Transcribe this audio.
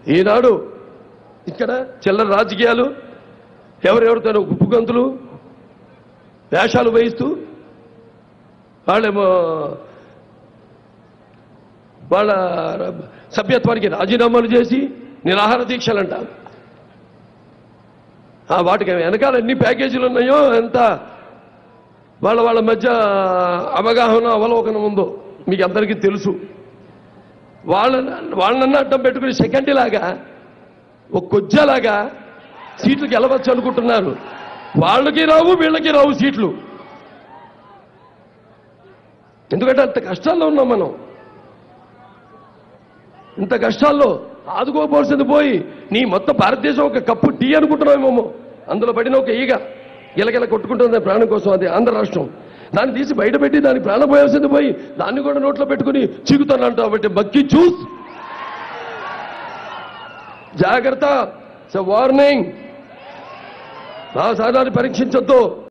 ఈనాడు ఇక్కడ చిల్లర రాజకీయాలు ఎవరెవరితో గుప్పుగంతులు వేషాలు వేయిస్తూ వాళ్ళేమో వాళ్ళ సభ్యత్వానికి రాజీనామాలు చేసి నిరాహార దీక్షలంట ఆ వాటికి వెనకాల ఎన్ని ప్యాకేజీలు ఉన్నాయో ఎంత వాళ్ళ వాళ్ళ మధ్య అవగాహన అవలోకనం ఉందో మీకు అందరికీ తెలుసు వాళ్ళ వాళ్ళన్న అడ్డం పెట్టుకుని సెకండ్ లాగా ఒక కొజ్జలాగా సీట్లు గెలవచ్చు అనుకుంటున్నారు వాళ్ళకి రావు వీళ్ళకి రావు సీట్లు ఎందుకంటే అంత కష్టాల్లో ఉన్నాం మనం ఇంత కష్టాల్లో ఆదుకోపోవాల్సింది పోయి నీ మొత్తం భారతదేశం ఒక కప్పు టీ అనుకుంటున్నామేమో అందులో పడిన ఒక ఈగ గిలగిల కొట్టుకుంటుంది ప్రాణం కోసం అది ఆంధ్ర రాష్ట్రం దాన్ని తీసి బయట పెట్టి దానికి ప్రాణం పోయాల్సింది పోయి దాన్ని కూడా నోట్లో పెట్టుకుని చీకుతానంట కాబట్టి బక్కి చూస్ జాగ్రత్త వార్నింగ్ నా సాధారణ పరీక్షించొద్దు